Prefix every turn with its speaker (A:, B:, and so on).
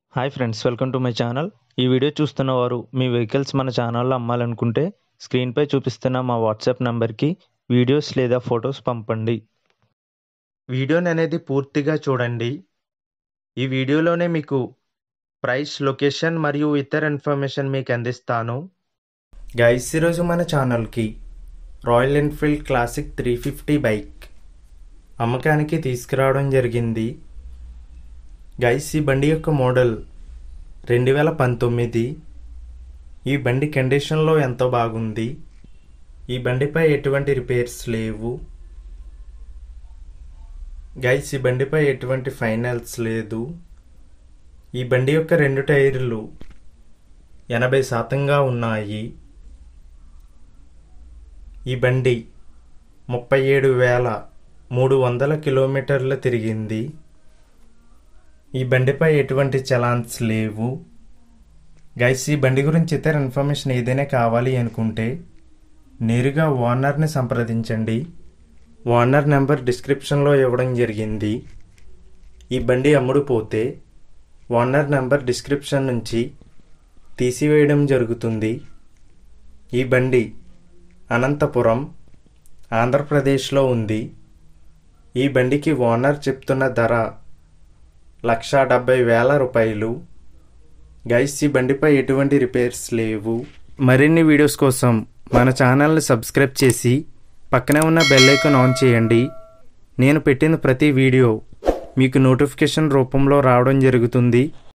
A: hi friends welcome to my channel ఈ video చూస్తున్న వారు మీ వెహికల్స్ మన ఛానల్లో అమ్మాలనుకుంటే స్క్రీన్పై చూపిస్తున్న మా వాట్సాప్ నంబర్కి వీడియోస్ లేదా ఫొటోస్ పంపండి వీడియోని అనేది పూర్తిగా చూడండి ఈ వీడియోలోనే మీకు ప్రైస్ లొకేషన్ మరియు ఇతర ఇన్ఫర్మేషన్ మీకు అందిస్తాను గైస్ ఈరోజు మన ఛానల్కి Royal Enfield Classic three fifty bike అమ్మకానికి తీసుకురావడం జరిగింది గైస్ ఈ బండి యొక్క మోడల్ రెండు వేల పంతొమ్మిది ఈ బండి కండిషన్లో ఎంతో బాగుంది ఈ బండిపై ఎటువంటి రిపేర్స్ లేవు గైస్ ఈ బండిపై ఎటువంటి ఫైనల్స్ లేదు ఈ బండి యొక్క రెండు టైర్లు ఎనభై శాతంగా ఉన్నాయి ఈ బండి ముప్పై ఏడు వేల మూడు వందల కిలోమీటర్లు తిరిగింది ఈ బండిపై ఎటువంటి చలాన్స్ లేవు గైస్ ఈ బండి గురించి ఇతర ఇన్ఫర్మేషన్ ఏదైనా కావాలి అనుకుంటే నేరుగా ఓనర్ని సంప్రదించండి ఓనర్ నెంబర్ డిస్క్రిప్షన్లో ఇవ్వడం జరిగింది ఈ బండి అమ్ముడు పోతే ఓనర్ నెంబర్ డిస్క్రిప్షన్ నుంచి తీసివేయడం జరుగుతుంది ఈ బండి అనంతపురం ఆంధ్రప్రదేశ్లో ఉంది ఈ బండికి ఓనర్ చెప్తున్న ధర లక్ష డెబ్బై వేల రూపాయలు గైస్ ఈ బండిపై ఎటువంటి రిపేర్స్ లేవు మరిన్ని వీడియోస్ కోసం మన ఛానల్ని సబ్స్క్రైబ్ చేసి పక్కనే ఉన్న బెల్ ఐకాన్ ఆన్ చేయండి నేను పెట్టిన ప్రతి వీడియో మీకు నోటిఫికేషన్ రూపంలో రావడం జరుగుతుంది